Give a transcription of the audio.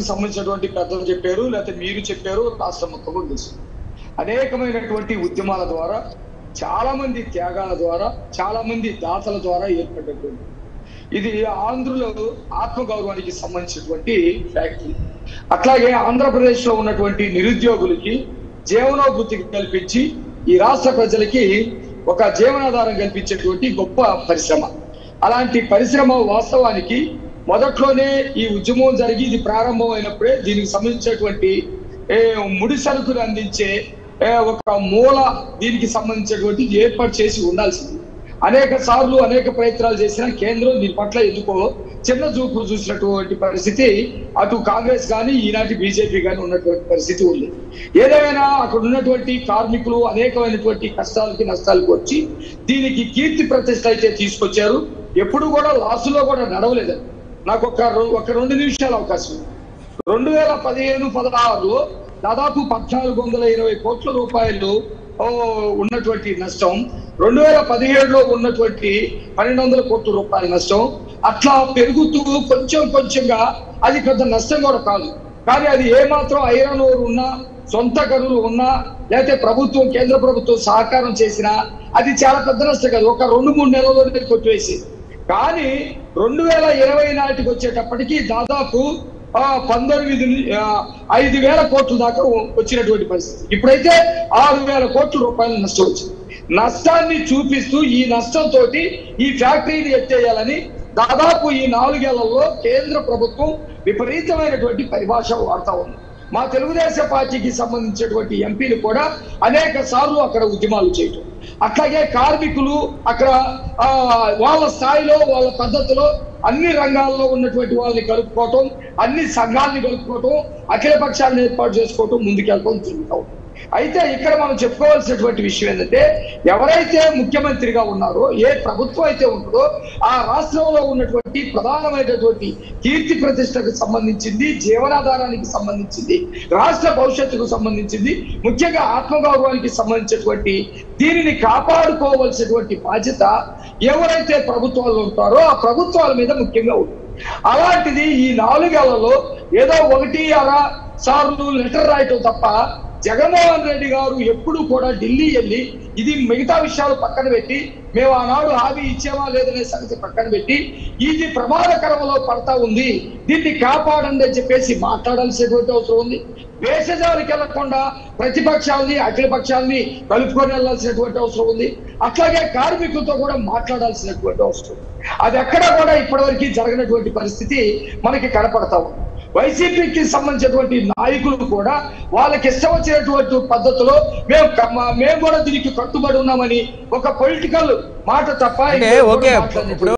కి సంబంధించినటువంటి పెద్దలు చెప్పారు లేకపోతే మీరు చెప్పారు రాష్ట్రం మొత్తం కూడా తెలుసు అనేకమైనటువంటి ఉద్యమాల ద్వారా చాలా మంది త్యాగాల ద్వారా చాలా మంది దాతల ద్వారా ఏర్పడినటువంటి ఇది ఆంధ్రుల ఆత్మగౌరవానికి సంబంధించినటువంటి ఫ్యాక్టరీ అట్లాగే ఆంధ్రప్రదేశ్ లో ఉన్నటువంటి నిరుద్యోగులకి జీవనోభృతికి కల్పించి ఈ రాష్ట్ర ప్రజలకి ఒక జీవనాధారం కల్పించేటువంటి గొప్ప పరిశ్రమ అలాంటి పరిశ్రమ వాస్తవానికి మొదట్లోనే ఈ ఉద్యమం జరిగి ఇది ప్రారంభమైనప్పుడే దీనికి సంబంధించినటువంటి ఏ, ముడి సరుకులు అందించే ఏ, ఒక మూల దీనికి సంబంధించినటువంటి ఏర్పాటు చేసి ఉండాల్సింది అనేక సార్లు అనేక ప్రయత్నాలు చేసిన కేంద్రం దీని పట్ల ఎందుకో చిన్న చూపు చూసినటువంటి పరిస్థితి అటు కాంగ్రెస్ కానీ ఈనాటి బీజేపీ కానీ ఉన్నటువంటి పరిస్థితి ఉంది ఏదేమైనా అక్కడ ఉన్నటువంటి కార్మికులు అనేకమైనటువంటి కష్టాలకి నష్టాలకు వచ్చి దీనికి కీర్తి ప్రతిష్ట అయితే తీసుకొచ్చారు ఎప్పుడు కూడా లాసులో కూడా నడవలేదు నాకు ఒక రె- ఒక రెండు నిమిషాల అవకాశం ఉంది. రెండు వేల పదిహేను పదహారులో దాదాపు పద్నాలుగు వందల ఇరవై కోట్ల రూపాయలు ఓ, ఉన్నటువంటి నష్టం రెండు వేల పదిహేడులో ఉన్నటువంటి పన్నెండు వందల కోట్ల రూపాయల నష్టం అట్లా పెరుగుతూ కొంచెం కొంచెంగా అది పెద్ద నష్టం కూడా కాదు కానీ అది ఏమాత్రం ఐరన్ ఓర్ ఉన్నా సొంత గనులు ఉన్నా లేకపోతే ప్రభుత్వం కేంద్ర ప్రభుత్వం సహకారం చేసినా అది చాలా పెద్ద నష్టం కాదు ఒక రెండు మూడు నెలల్లోనే కొట్టివేసింది కానీ రెండు వేల ఇరవై నాటికి వచ్చేటప్పటికి దాదాపు ఆ, పంతొమ్మిది ని- ఆ, ఐదు వేల కోట్ల దాకా వచ్చినటువంటి పరిస్థితి ఇప్పుడైతే ఆరు వేల కోట్ల రూపాయల నష్టం వచ్చింది నష్టాన్ని చూపిస్తూ ఈ నష్టంతో ఈ ఫ్యాక్టరీని ఎత్తేయాలని దాదాపు ఈ నాలుగేళ్లలో కేంద్ర ప్రభుత్వం విపరీతమైనటువంటి పరిభాష వాడుతా ఉంది మా తెలుగుదేశం పార్టీకి సంబంధించినటువంటి ఎంపీలు కూడా అనేక సార్లు అక్కడ ఉద్యమాలు చేయటం అట్లాగే కార్మికులు అక్కడ ఆ, వాళ్ళ స్థాయిలో వాళ్ళ పద్ధతిలో అన్ని రంగాల్లో ఉన్నటువంటి వాళ్ళని కలుపుకోవటం అన్ని సంఘాలని కలుపుకోవటం అఖిల పక్షాలను ఏర్పాటు చేసుకోవటం ముందుకెళ్ళటం జరుగుతాం అయితే ఇక్కడ మనం చెప్పుకోవాల్సినటువంటి విషయం ఏంటంటే ఎవరైతే ముఖ్యమంత్రిగా ఉన్నారో ఏ ప్రభుత్వం అయితే ఉంటుందో ఆ రాష్ట్రంలో ఉన్నటువంటి ప్రధానమైనటువంటి కీర్తి ప్రతిష్టకు సంబంధించింది జీవనాధారానికి సంబంధించింది రాష్ట్ర భవిష్యత్తుకు సంబంధించింది ముఖ్యంగా ఆత్మగౌరవానికి సంబంధించినటువంటి దీనిని కాపాడుకోవాల్సినటువంటి బాధ్యత ఎవరైతే ప్రభుత్వాలు ఉంటారో ఆ ప్రభుత్వాల మీద ముఖ్యంగా ఉంటుంది అలాంటిది ఈ నాలుగేళ్లలో ఏదో ఒకటి అలా సార్లు లెటర్ రాయటం తప్ప జగన్మోహన్ రెడ్డి గారు ఎప్పుడు కూడా ఢిల్లీ వెళ్ళి ఇది మిగతా విషయాలు పక్కన పెట్టి మేము ఆనాడు హామీ ఇచ్చామా లేదనే సంగతి పక్కన పెట్టి ఇది ప్రమాదకరంలో పడతా ఉంది దీన్ని కాపాడండి అని చెప్పేసి మాట్లాడాల్సినటువంటి అవసరం ఉంది వేషజాలకు వెళ్లకుండా ప్రతిపక్షాలని అఖిల పక్షాలని కలుపుకొని వెళ్లాల్సినటువంటి అవసరం ఉంది అట్లాగే కార్మికులతో కూడా మాట్లాడాల్సినటువంటి అవసరం ఉంది. అది ఎక్కడ కూడా ఇప్పటివరకు జరగనటువంటి పరిస్థితి మనకి కనపడతా ఉంది వైసీపీకి సంబంధించినటువంటి నాయకులు కూడా వాళ్ళకి ఇష్టం వచ్చినటువంటి పద్ధతిలో మేము కమ్మ- మేము కూడా దీనికి కట్టుబడి ఉన్నామని ఒక పొలిటికల్ మాట తప్ప అంటే ఇంకేం కూడా ఓకే మాట్లాడనటువంటి ఇప్పుడు